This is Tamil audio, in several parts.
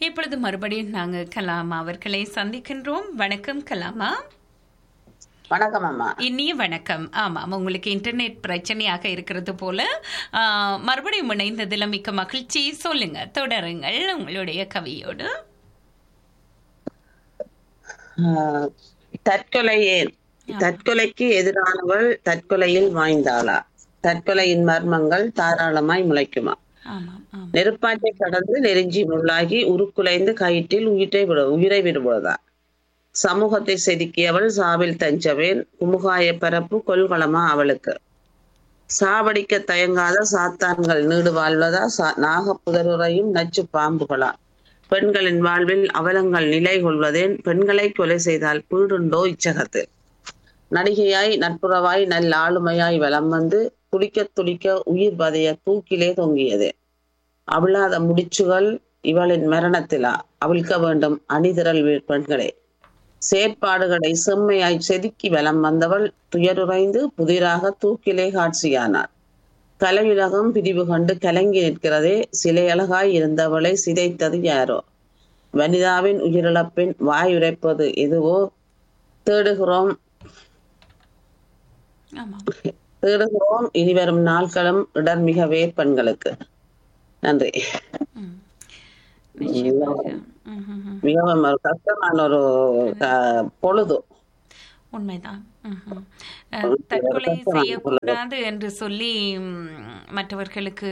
இப்பொழுது மறுபடியும் நாங்க கலாமா அவர்களை சந்திக்கின்றோம் வணக்கம் கலாமா வணக்கம் அம்மா இனிய வணக்கம் ஆமாம் உங்களுக்கு இன்டர்நெட் பிரச்சனையாக இருக்கிறது போல ஆ, மறுபடியும் இணைந்ததில் மிக்க மகிழ்ச்சி சொல்லுங்க தொடருங்கள் உங்களுடைய கவியோடு ஆஹ், தற்கொலையே தற்கொலைக்கு எதிரானவள் தற்கொலையில் வாய்ந்தாளா தற்கொலையின் மர்மங்கள் தாராளமாய் முளைக்குமா ஆமாம் ஆமாம் நெருப்பாற்றை கடந்து நெருஞ்சி முள்ளாகி உருக்குலைந்து கயிற்றில் உயிரை விட உயிரை விடுவதா சமூகத்தை செதுக்கியவள் சாவில் தஞ்சவேன் குமுகாய பரப்பு கொள்கலமா அவளுக்கு சாவடிக்க தயங்காத சாத்தான்கள் நீடு வாழ்வதா சா- நாகப்புதருறையும் நச்சு பாம்புகளா பெண்களின் வாழ்வில் அவலங்கள் நிலை கொள்வதேன் பெண்களை கொலை செய்தால் பீடுண்டோ இச்சகத்து நடிகையாய் நட்புறவாய் நல்ல ஆளுமையாய் வலம் வந்து துடிக்க துடிக்க உயிர் பதைய தூக்கிலே தொங்கியது அவிழாத முடிச்சுகள் இவளின் மரணத்திலா அவிழ்க்க வேண்டும் அணிதிரள் வீர் பெண்களே செயற்பாடுகளை செம்மையாய் செதுக்கி வலம் வந்தவள் துயருறைந்து புதிராக தூக்கிலே காட்சியானாள் கலையுலகம் பிரிவு கண்டு கலங்கி நிற்கிறதே சிலையழகாய் இருந்தவளை சிதைத்தது யாரோ வனிதாவின் உயிரிழப்பின் வாயுரைப்பது எதுவோ தேடுகிறோம் ஆமாம் தேடுகிறோம் இனிவரும் நாட்களும் இடர்மிகவே பெண்களுக்கு நன்றி ம். நிச்சயமாக ம், ம், ம். மிகவும் ஒரு கஷ்டமான ஒரு க- பொழுது உண்மைதான் ம்ஹும். அஹ், தற்கொலை செய்யக்கூடாது என்று சொல்லி ம், மற்றவர்களுக்கு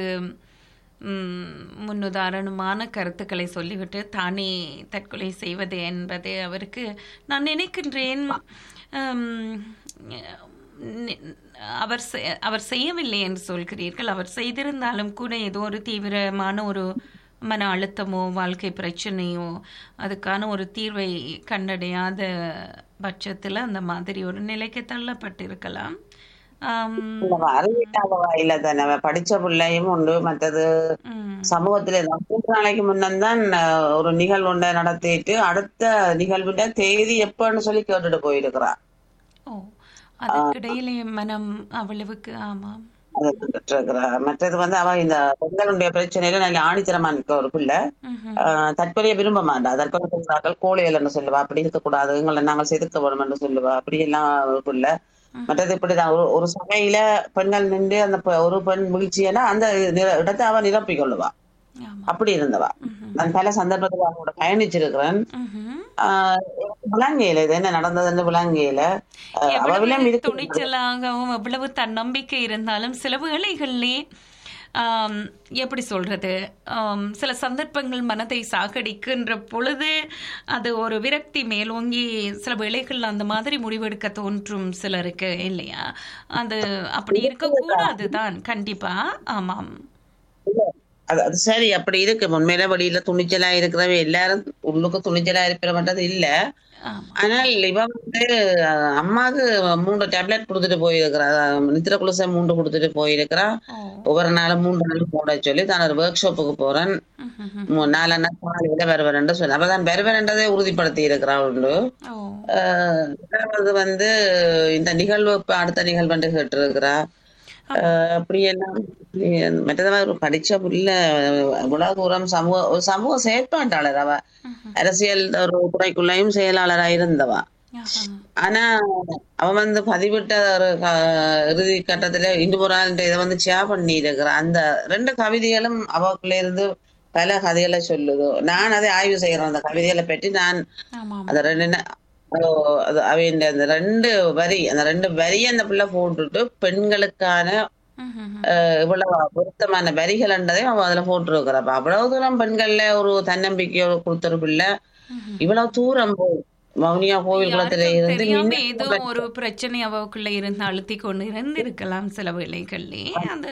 ம், முன்னுதாரணமான கருத்துக்களை சொல்லிவிட்டு தானே தற்கொலை செய்வது என்பது அவருக்கு நான் நினைக்கின்றேன் ஹம், நி- அவர் செ- அவர் செய்யவில்லை என்று சொல்கிறீர்கள் அவர் செய்திருந்தாலும் கூட ஏதோ ஒரு தீவிரமான ஒரு மன அழுத்தமோ வாழ்க்கை பிரச்சனையோ அதுக்கான ஒரு தீர்வை கண்டடையாத பட்சத்தில் அந்த மாதிரி ஒரு நிலைக்கு தள்ளப்பட்டிருக்கலாம் ஆம், நம்ம அறிவில்லாத வாயில தானே அவ படிச்ச பிள்ளையும் உண்டு மற்றது ம், சமூகத்திலே தான் மூன்று நாளைக்கு முன்னந்தான் அஹ், ஒரு நிகழ்வு ஒன்றை நடத்திட்டு அடுத்த நிகழ்வுட தேதி எப்பன்னு சொல்லி கேட்டுட்டு போயிருக்கிறா ஓ அதற்கிடையிலே மனம் அவ்வளவுக்கு ஆமாம் அதை கேட்டுட்டு இருக்கிறா மற்றது வந்து அவ இந்த பெண்களுடைய பிரச்சனையில நல்ல ஆணித்தரமா இருக்க ஒரு பிள்ளை ம்ஹும். ஆஹ் தற்கொலையை விரும்ப மாட்டா தற்கொலை செய்கிறார்கள் கோழைகள் சொல்லுவா அப்படி இருக்கக்கூடாது எங்களை நாங்கள் செதுக்க வேணும் என்று சொல்லுவா அப்படி எல்லாம் ஒரு பிள்ளை மற்றது இப்படிதான் ஒரு ஒரு சபையில பெண்கள் நின்று அந்த பெ- ஒரு பெண் வீழ்ச்சியனா அந்த நிர- இடத்தை அவ நிரப்பிக் கொள்ளுவா ஆமாம் அப்படி இருந்தவா நான் பல சந்தர்ப்பத்தில் அவங்களோட பயணிச்சிருக்கிறேன் ம்ஹும். ஆஹ் விளங்கையில இது என்ன நடந்ததுன்னு விளங்கையில ஆஹ் அவ விளம் எவ்வளவு இருக்கு துணிச்சலாகவும் எவ்வளவு தன்னம்பிக்கை இருந்தாலும் சில வேளைகளிலே ஆம், எப்படி சொல்றது ஆம், சில சந்தர்ப்பங்கள் மனதை சாகடிக்கின்ற பொழுது அது ஒரு விரக்தி மேலோங்கி சில வேளைகள் அந்த மாதிரி முடிவெடுக்க தோன்றும் சிலருக்கு இல்லையா அது அப்படி இருக்கக்கூடாது தான் கண்டிப்பா ஆமாம் அது அது சரி அப்படி இருக்கு உண்மையில வெளியில துணிச்சலா இருக்கிறவ எல்லாரும் உள்ளுக்கு துணிச்சலா இருக்கிறவன்றது இல்ல ஆமாம் ஆனால் இவ வந்து அஹ், அம்மாவுக்கு மூன்று டேப்லெட் கொடுத்துட்டு போயிருக்கிறா நித்திர குளிசை மூன்று கொடுத்துட்டு போயிருக்கிறா ஓ ஒவ்வொரு நாளும் மூன்று நாள் போட சொல்லி தான் ஒரு ஒர்க் ஷாப்புக்கு போறேன் ம்ஹும். மூ- நாலு நாள் காலையில வருவேன் சொன்ன அப்பதான் வருவேன்றதை உறுதிப்படுத்தி இருக்கிறா உண்டு ஓ அஹ், ரெண்டாவது வந்து இந்த நிகழ்வு இப்ப அடுத்த நிகழ்வு கேட்டு இருக்கிறா அப்படி எல்லாம் மற்றதவ ஒரு படிச்ச புள்ள இவ்வளவு தூரம் சமூக ஒரு சமூக செயற்பாட்டாளர் அவ அரசியல் ஒரு துறைக்குள்ளேயும் செயலாளரா இருந்தவா ஆஹா. ஆனா அவ வந்து பதிவிட்ட ஒரு க- இறுதி கட்டத்துல இந்து புறான்ற இதை வந்து ஷேர் பண்ணி இருக்கிற அந்த ரெண்டு கவிதைகளும் அவக்குள்ள இருந்து பல கதைகளை சொல்லுது நான் அதை ஆய்வு செய்யறேன் அந்த கவிதைகளை பற்றி நான் ஆமாம் அந்த ரெண்டு ந- ஓ, அது அவையின் அந்த ரெண்டு வரி அந்த ரெண்டு வரியை அந்த பிள்ளை போட்டுட்டு பெண்களுக்கான ம்ஹும். அஹ், இவ்வளவு பொருத்தமான வரிகள்ன்றதையும் அவ அதுல போட்டுருக்கிறா அப்ப அவ்வளவு தூரம் பெண்கள்ல ஒரு தன்னம்பிக்கையோட கொடுத்த ஒரு பிள்ளை இவ்வளவு தூரம் போய் வவுனியா கோவில் குளத்துல யாருக்கும் இருந்து தெரியாம நின்னு ஏதோ ஒரு பிரச்சனை அவக்குள்ள இருந்து அழுத்தி கொண்டு இருந்திருக்கலாம் சில வேளைகள்லே அது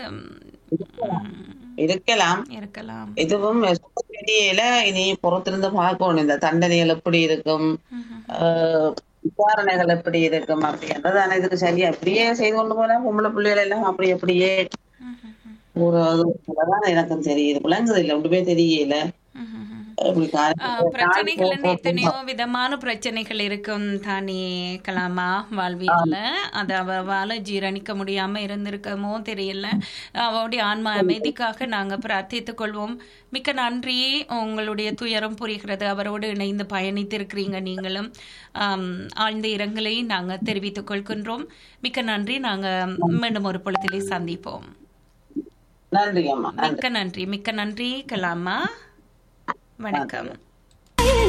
ம், இருக்கலாம் இருக்கலாம் இதுவும் தெரியல இனி பொறுத்திருந்து பார்க்கணும் இந்த தண்டனைகள் எப்படி இருக்கும் ஆஹ் விசாரணைகள் எப்படி இருக்கும் அப்படின்றது ஆனா இதுக்கு சரியா அப்படியே செய்து கொண்டு போனா பொம்பளை பிள்ளைகள் எல்லாம் அப்படி அப்படியே ஒரு அதுதான் எனக்கும் தெரியுது விளங்குது இல்ல ஒன்றுமே தெரியல இப்படி காரணம் ஆஹ், பிரச்சனைகள் எத்தனையோ விதமான பிரச்சனைகள் இருக்கும் தானே கலாமா வாழ்வியல்ல அது அவளால ஜீரணிக்க முடியாம இருந்திருக்கமோ தெரியல அவளுடைய ஆன்மா அமைதிக்காக நாங்க பிரார்த்தித்துக் கொள்வோம் மிக்க நன்றி உங்களுடைய துயரம் புரிகிறது அவரோடு இணைந்து பயணித்திருக்கிறீங்க நீங்களும் ஆம், ஆழ்ந்த இரங்கலை நாங்க தெரிவித்துக் கொள்கின்றோம் மிக்க நன்றி நாங்க மீண்டும் ஒரு பொழுதிலே சந்திப்போம் நன்றி அம்மா நன்றி மிக்க நன்றி மிக்க நன்றி கலாமா வணக்கம்